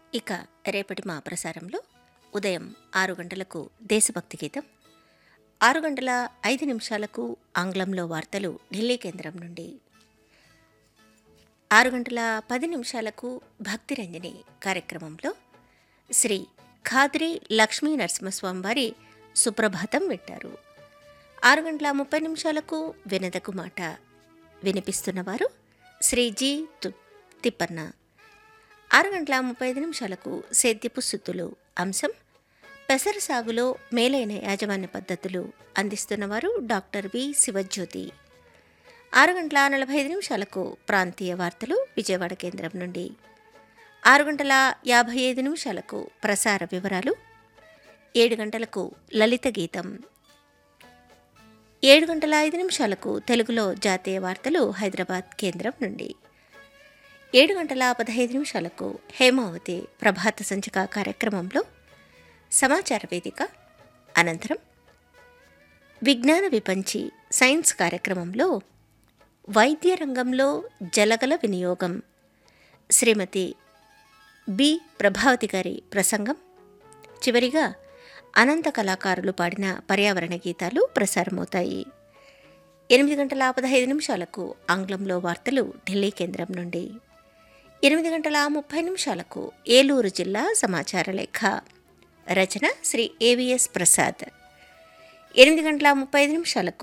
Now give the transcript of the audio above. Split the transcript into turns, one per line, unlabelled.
ఇక రేపటి మా ప్రసారంలో ఉదయం ఆరు గంటలకు దేశభక్తి గీతం ఆరు గంటల ఐదు నిమిషాలకు ఆంగ్లంలో వార్తలు ఢిల్లీ కేంద్రం నుండి ఆరు గంటల పది నిమిషాలకు భక్తిరంజని కార్యక్రమంలో శ్రీ ఖాద్రి లక్ష్మీ నరసింహస్వామి వారి సుప్రభాతం వింటారు ఆరు గంటల ముప్పై నిమిషాలకు వినదకు మాట వినిపిస్తున్నవారు శ్రీ జి tu- తిప్పన్న ఆరు గంటల ముప్పై ఐదు నిమిషాలకు సేద్యపు సుత్తులు అంశం పెసర సాగులో మేలైన యాజమాన్య పద్ధతులు అందిస్తున్నవారు డాక్టర్ వి శివజ్యోతి ఆరు గంటల నలభై ఐదు నిమిషాలకు ప్రాంతీయ వార్తలు విజయవాడ కేంద్రం నుండి ఆరు గంటల యాభై ఐదు నిమిషాలకు ప్రసార వివరాలు ఏడు గంటలకు లలిత గీతం ఏడు గంటల ఐదు నిమిషాలకు తెలుగులో జాతీయ వార్తలు హైదరాబాద్ కేంద్రం నుండి ఏడు గంటల పదహైదు నిమిషాలకు హేమావతి ప్రభాత సంచిక కార్యక్రమంలో సమాచార వేదిక అనంతరం విజ్ఞాన విపంచి సైన్స్ కార్యక్రమంలో వైద్య రంగంలో జలగల వినియోగం శ్రీమతి బి ప్రభావతి గారి ప్రసంగం చివరిగా అనంత కళాకారులు పాడిన పర్యావరణ గీతాలు ప్రసారమవుతాయి ఎనిమిది గంటల పదహైదు నిమిషాలకు ఆంగ్లంలో వార్తలు ఢిల్లీ కేంద్రం నుండి ఎనిమిది గంటల ముప్పై నిమిషాలకు ఏలూరు జిల్లా సమాచార లేఖ రచన శ్రీ ఏవిఎస్ ప్రసాద్ ఎనిమిది గంటల ముప్పై ఐదు నిమిషాలకు